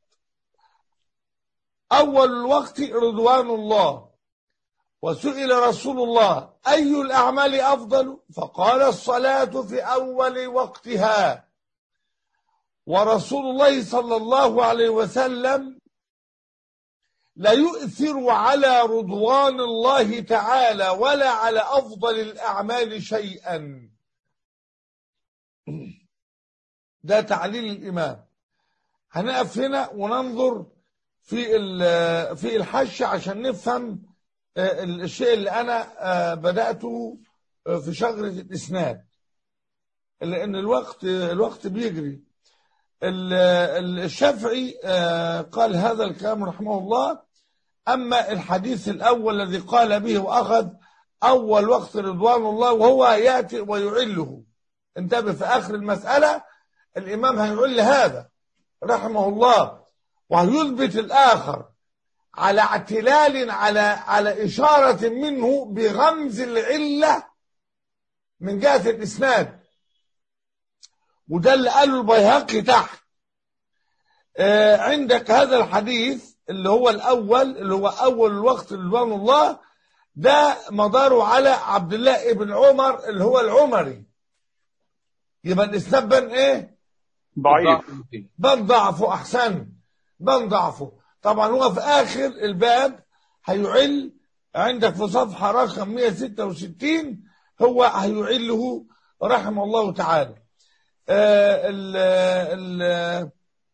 أول الوقت رضوان الله وسئل رسول الله أي الأعمال أفضل فقال الصلاة في أول وقتها ورسول الله صلى الله عليه وسلم لا يؤثر على رضوان الله تعالى ولا على أفضل الأعمال شيئا ده تعليل الإمام هنقف هنا وننظر في ال- في الحش عشان نفهم آه، الشيء اللي أنا آه، بدأته آه، في شجرة الإسناد لأن الوقت الوقت بيجري ال- ال- الشافعي آه، قال هذا الكلام رحمه الله أما الحديث الأول الذي قال به وأخذ أول وقت رضوان الله وهو يأتي ويعله انتبه في آخر المسألة الإمام هيعل هذا رحمه الله ويثبت الآخر على اعتلال على على إشارة منه بغمز العلة من جهة الإسناد وده اللي قاله البيهقي تحت آه، عندك هذا الحديث اللي هو الأول اللي هو أول الوقت رضوان الله ده مداره على عبد الله ابن عمر اللي هو العمري يبقى الإسناد بان إيه؟ ضعيف بان ضعفه أحسن بان ضعفه طبعا هو في آخر الباب هيعل عندك في صفحة رقم 166 هو هيعله رحمه الله تعالى آه ال ال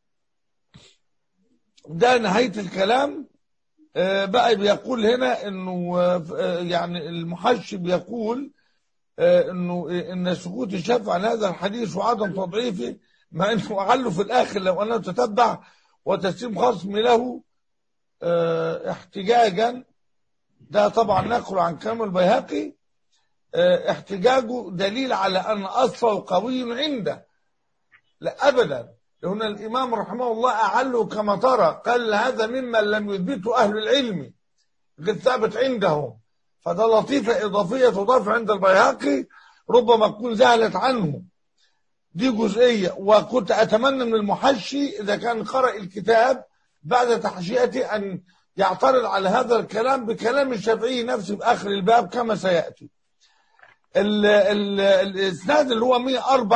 ده نهاية الكلام آه، بقى بيقول هنا انه آه، يعني المحشي بيقول آه، انه آه، ان سكوت الشافعي عن هذا الحديث وعدم تضعيفه مع انه اعله في الاخر لو انه تتبع وتسليم خصم له آه، احتجاجا ده طبعا نقل عن كلام البيهقي آه، احتجاجه دليل على ان اصله قوي عنده لا ابدا هنا الامام رحمه الله اعله كما ترى قال هذا ممن لم يثبته اهل العلم قد ثابت عندهم فده لطيفه اضافيه تضاف عند البيهقي ربما تكون زعلت عنه دي جزئيه وكنت اتمنى من المحشي اذا كان قرأ الكتاب بعد تحشيته ان يعترض على هذا الكلام بكلام الشافعي نفسه في اخر الباب كما سياتي ال ال الاسناد اللي هو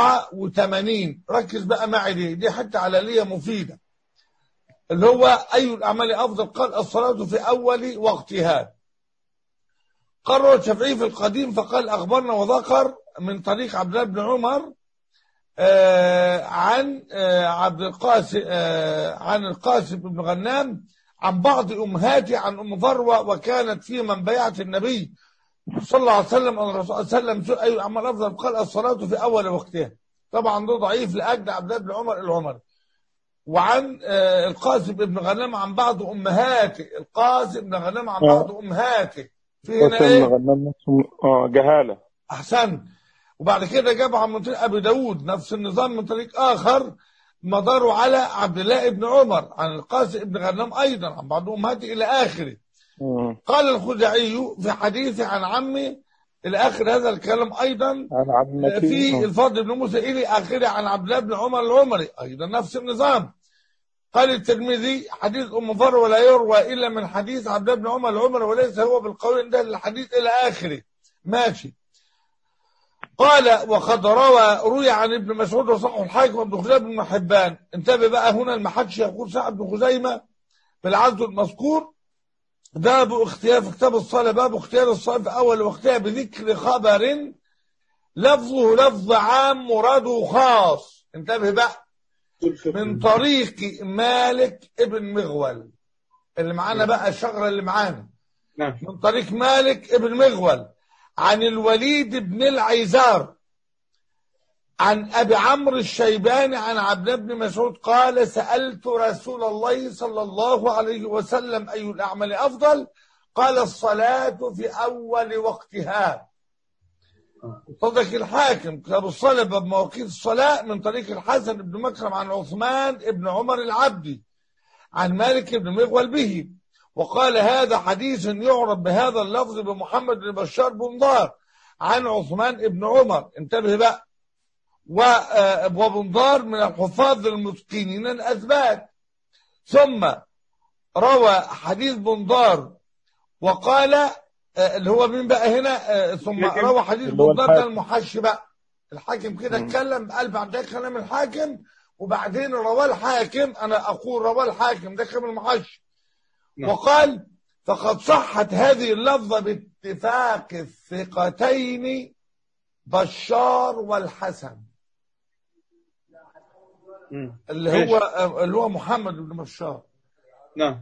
184 ركز بقى معي دي دي حتى علاليه مفيده اللي هو اي الاعمال افضل قال الصلاه في اول وقتها قرر الشافعي في القديم فقال اخبرنا وذكر من طريق عبد الله بن عمر آه عن آه عبد القاسم آه عن القاسم بن غنام عن بعض امهاته عن ام فروه وكانت في من بيعت النبي صلى الله عليه وسلم ان الرسول صلى الله عليه وسلم اي اعمال افضل قال الصلاه في اول وقتها طبعا ده ضعيف لاجل عبد الله بن عمر العمري وعن آه، القاسم بن غنام عن بعض امهاته القاسم بن غنام عن بعض امهاته في هنا قسم ايه غنم نفسه اه جهالة احسن وبعد كده جاب عن من طريق ابي داود نفس النظام من طريق اخر مداره على عبد الله بن عمر عن القاسم بن غنام ايضا عن بعض امهاته الى اخره مم. قال الخزاعي في حديثه عن عمي الى اخر هذا الكلام ايضا عن عمتي في آه. الفضل بن موسى الى اخره عن عبد الله بن عمر العمري ايضا نفس النظام قال الترمذي حديث ام فروه لا يروى الا من حديث عبد الله بن عمر العمري وليس هو بالقول ده الحديث الى اخره ماشي قال وقد روى روي عن ابن مسعود وصححه الحاكم وابن خزيمه بن حبان انتبه بقى هنا المحدش يقول سعد بن خزيمه بالعدد المذكور باب اختيار في كتاب الصلاة باب اختيار الصلاة في أول وقتها بذكر خبر لفظه لفظ عام مراده خاص انتبه بقى من طريق مالك ابن مغول اللي معانا بقى الشجرة اللي معانا نعم من طريق مالك ابن مغول عن الوليد بن العيزار عن أبي عمرو الشيباني عن عبد الله بن مسعود قال سألت رسول الله صلى الله عليه وسلم أي الأعمال أفضل قال الصلاة في أول وقتها صدق الحاكم كتاب الصلاة باب مواقيت الصلاة من طريق الحسن بن مكرم عن عثمان بن عمر العبدي عن مالك بن مغول به وقال هذا حديث يعرب بهذا اللفظ بمحمد بن بشار بن ضار عن عثمان بن عمر انتبه بقى و- آه، وابن ضار من الحفاظ المتقنين الأثبات ثم روى حديث بن ضار وقال آه، اللي هو مين بقى هنا آه، ثم لكن- روى حديث اللي هو بن ضار ده الحاكم. المحشي بقى الحاكم كده مم. اتكلم قال بعد ده كلام الحاكم وبعدين رواه الحاكم انا اقول رواه الحاكم ده كلام المحشي نعم. وقال فقد صحت هذه اللفظة باتفاق الثقتين بشار والحسن مم. اللي ماشي. هو اللي هو محمد بن بشار نعم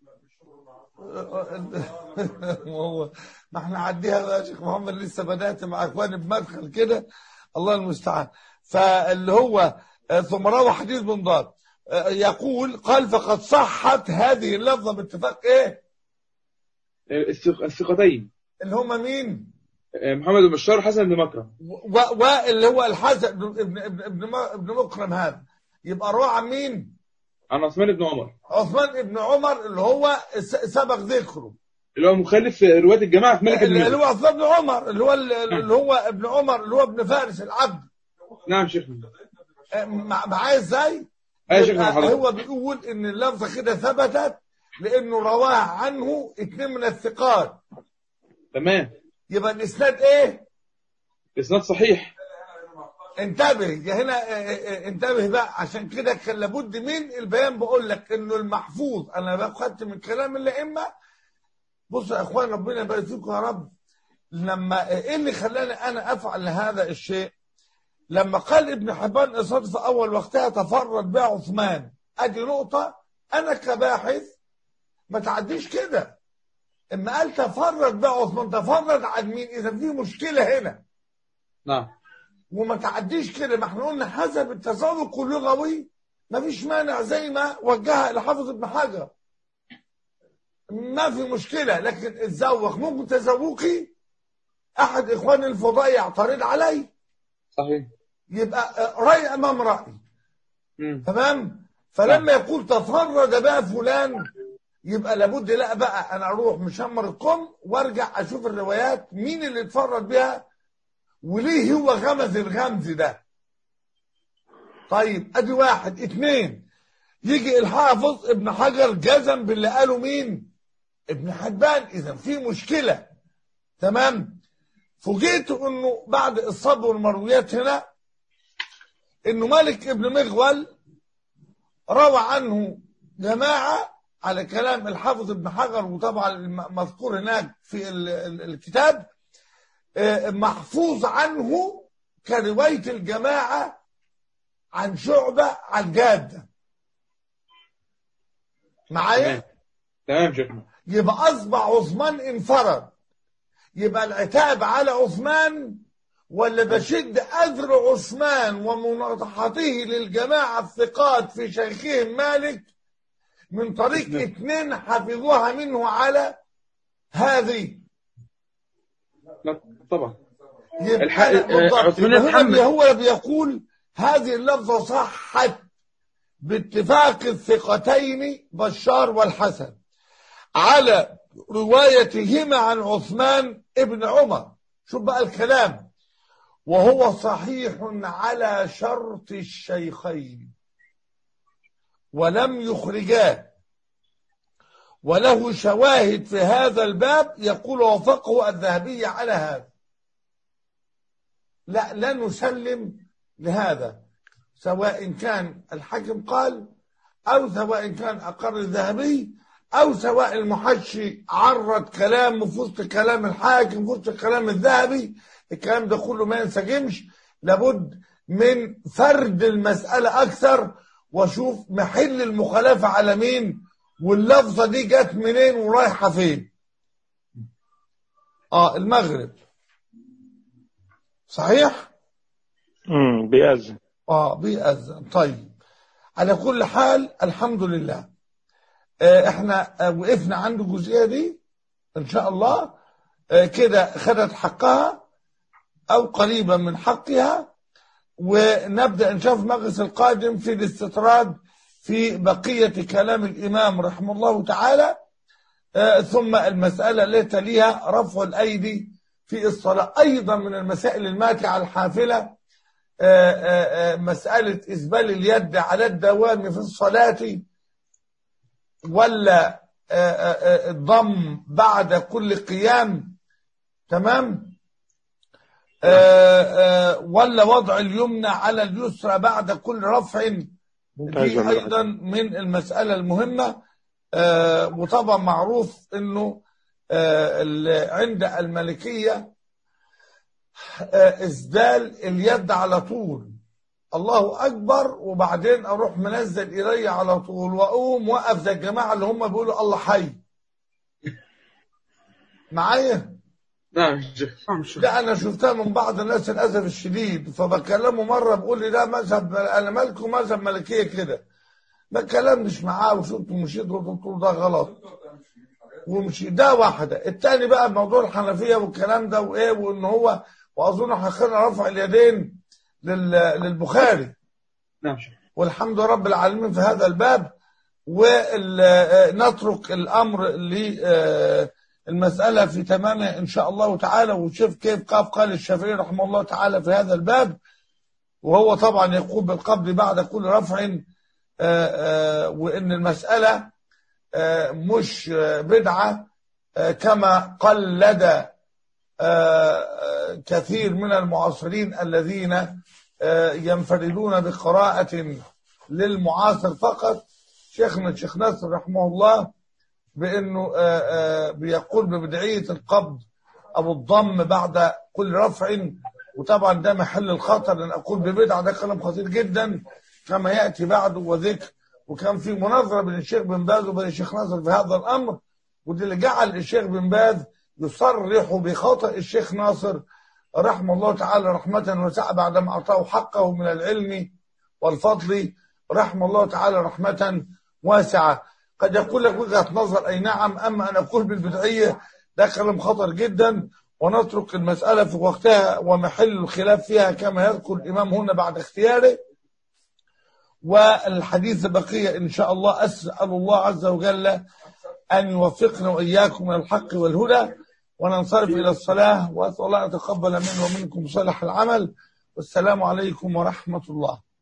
هو ما احنا عديها بقى يا شيخ محمد لسه بدات مع اخواني بمدخل كده الله المستعان فاللي هو آه، ثم روى حديث بن ضاد آه، يقول قال فقد صحت هذه اللفظه باتفاق ايه الثق- الثقتين اللي هم مين آه، محمد بن بشار وحسن بن مكرم و- واللي هو الحسن ابن ابن ابن ابن, م- ابن مكرم هذا يبقى روى عن مين عن عثمان بن عمر عثمان ابن عمر اللي هو س- سبق ذكره اللي هو مخالف روايه الجماعه في ملك اللي اللي المغرب هو عثمان بن عمر اللي هو اللي هو ابن عمر اللي هو ابن فارس العبد نعم شيخنا مع- معايا ازاي؟ أيوة يا شيخنا يبقى حضرتك. هو بيقول ان اللفظه كده ثبتت لانه رواه عنه اثنين من الثقات تمام يبقى الاسناد ايه؟ اسناد صحيح انتبه يا هنا اه، اه، اه، انتبه بقى عشان كده كان لابد من البيان بقول لك انه المحفوظ انا بقى خدت من كلام الائمه بصوا يا اخوان ربنا يبارك فيكم يا رب لما ايه اللي خلاني انا افعل هذا الشيء؟ لما قال ابن حبان اصابه في اول وقتها تفرد بها عثمان ادي نقطه انا كباحث ما تعديش كده اما قال تفرد بها عثمان تفرد عن مين اذا في مشكله هنا نعم وما تعديش كده ما احنا قلنا حسب التسابق اللغوي ما فيش مانع زي ما وجهها الحافظ ابن حجر ما في مشكله لكن الزوق ممكن تزوقي احد اخواني الفضاء يعترض علي صحيح يبقى راي امام راي مم. تمام فلما يقول تفرد بقى فلان يبقى لابد لا بقى انا اروح مشمر القم وارجع اشوف الروايات مين اللي اتفرد بها وليه هو غمز الغمز ده طيب ادي واحد اتنين يجي الحافظ ابن حجر جزم باللي قاله مين ابن حبان اذا في مشكله تمام فوجئت انه بعد الصبر والمرويات هنا انه مالك ابن مغول روى عنه جماعة على كلام الحافظ ابن حجر وطبعا الم- مذكور هناك في ال- ال- الكتاب آه، محفوظ عنه كرواية الجماعة عن شعبة عن جادة معايا؟ تمام تمام شيخنا يبقى أصبح عثمان انفرد يبقى العتاب على عثمان ولا بشد أذر عثمان ومناطحته للجماعة الثقات في شيخهم مالك من طريق نعم. اثنين حفظوها منه على هذه لا طبعا يبقى الح- أنا آه، بالضبط عثمان يبقى هنا يتحمل. اللي هو بيقول هذه اللفظة صحت باتفاق الثقتين بشار والحسن على روايتهما عن عثمان ابن عمر شوف بقى الكلام وهو صحيح على شرط الشيخين ولم يخرجاه وله شواهد في هذا الباب يقول وفقه الذهبي على هذا لا لا نسلم لهذا سواء كان الحاكم قال أو سواء كان أقر الذهبي أو سواء المحشي عرض كلام في وسط كلام الحاكم في وسط كلام الذهبي الكلام ده كله ما ينسجمش لابد من فرد المسألة أكثر واشوف محل المخالفة على مين واللفظة دي جت منين ورايحة فين اه المغرب صحيح امم بيأذن اه بيأذن طيب على كل حال الحمد لله آه احنا آه وقفنا عند الجزئية دي ان شاء الله آه كده خدت حقها او قريبا من حقها ونبدأ ان شاء الله في المجلس القادم في الاستطراد في بقية كلام الإمام رحمه الله تعالى آه ثم المسألة التي تليها رفع الأيدي في الصلاة أيضا من المسائل الماتعة الحافلة آه آه آه مسألة إسبال اليد على الدوام في الصلاة ولا آه آه آه الضم بعد كل قيام تمام آه آه ولا وضع اليمنى على اليسرى بعد كل رفع دي ايضا من المسألة المهمة آه وطبعا معروف انه آه عند الملكية آه اسدال اليد على طول الله اكبر وبعدين اروح منزل ايدي على طول واقوم واقف زي الجماعه اللي هم بيقولوا الله حي معايا نعم يا شيخ نعم يا شيخ لا انا شفتها من بعض الناس للاسف الشديد فبكلمه مره بقول لي ده مذهب انا مالكم مذهب ملكيه كده ما كلمنش معاه وشفت مشيت وقلت له ده غلط ومشي ده واحده الثاني بقى موضوع الحنفيه والكلام ده وايه وان هو واظن هخلينا رفع اليدين لل- للبخاري نعم يا شيخ والحمد لله رب العالمين في هذا الباب ونترك الامر للمساله في تمامها ان شاء الله تعالى ونشوف كيف قاف قال الشافعي رحمه الله تعالى في هذا الباب وهو طبعا يقول بالقبض بعد كل رفع آه، آه، وان المساله آه، مش آه، بدعه آه، كما قلد آه، آه، كثير من المعاصرين الذين آه، ينفردون بقراءة للمعاصر فقط شيخنا الشيخ ناصر رحمه الله بأنه آه، آه، بيقول ببدعية القبض أو الضم بعد كل رفع وطبعا ده محل الخطر أن أقول ببدعة ده كلام خطير جدا كما يأتي بعده وذكر وكان في مناظرة بين الشيخ بن باز وبين الشيخ ناصر في هذا الأمر وده اللي جعل الشيخ بن باز يصرح بخطأ الشيخ ناصر رحمه الله تعالى رحمة واسعة بعدما أعطاه حقه من العلم والفضل رحمه الله تعالى رحمة واسعة قد يقول لك وجهة نظر أي نعم أما أن أقول بالبدعية ده كلام خطر جدا ونترك المسألة في وقتها ومحل الخلاف فيها كما يذكر الإمام هنا بعد اختياره والحديث بقية إن شاء الله أسأل الله عز وجل أن يوفقنا وإياكم من الحق والهدى وننصرف إلى الصلاة وأسأل الله أن يتقبل منا ومنكم صالح العمل والسلام عليكم ورحمة الله